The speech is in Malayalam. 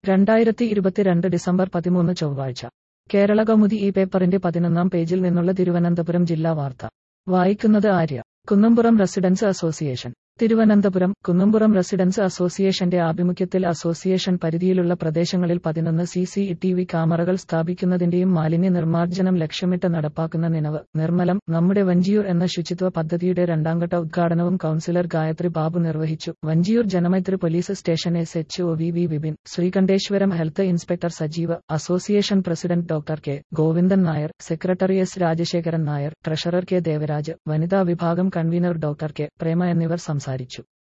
രണ്ടായിരത്തി ഇരുപത്തിരണ്ട് ഡിസംബർ പതിമൂന്ന് ചൊവ്വാഴ്ച കേരള കൗമുദി ഈ പേപ്പറിന്റെ പതിനൊന്നാം പേജിൽ നിന്നുള്ള തിരുവനന്തപുരം ജില്ലാ വാർത്ത വായിക്കുന്നത് Arya Kunnampuram residents association Thiruvananthapuram Kunnampuram residents അസോസിയേഷന്റെ ആഭിമുഖ്യത്തിൽ അസോസിയേഷൻ പരിധിയിലുള്ള പ്രദേശങ്ങളിൽ പതിനൊന്ന് സി സി ടി വി ക്യാമറകൾ സ്ഥാപിക്കുന്നതിന്റെയും മാലിന്യ നിർമ്മാർജ്ജനം ലക്ഷ്യമിട്ട് നടപ്പാക്കുന്ന നിലവ് നിർമ്മലം നമ്മുടെ വഞ്ചിയൂർ എന്ന ശുചിത്വ പദ്ധതിയുടെ രണ്ടാംഘട്ട ഉദ്ഘാടനവും കൌൺസിലർ ഗായത്രി ബാബു നിർവഹിച്ചു Vanchiyoor Janamaithri police station S H O V V Vipin Sreekanteswaram health inspector Sajeev association president doctor K Govindan Nair secretary S Rajasekharan Nair treasurer K Devaraj വനിതാ വിഭാഗം കൺവീനർ ഡോക്ടർ കെ പ്രേമ എന്നിവർ സംസാരിച്ചു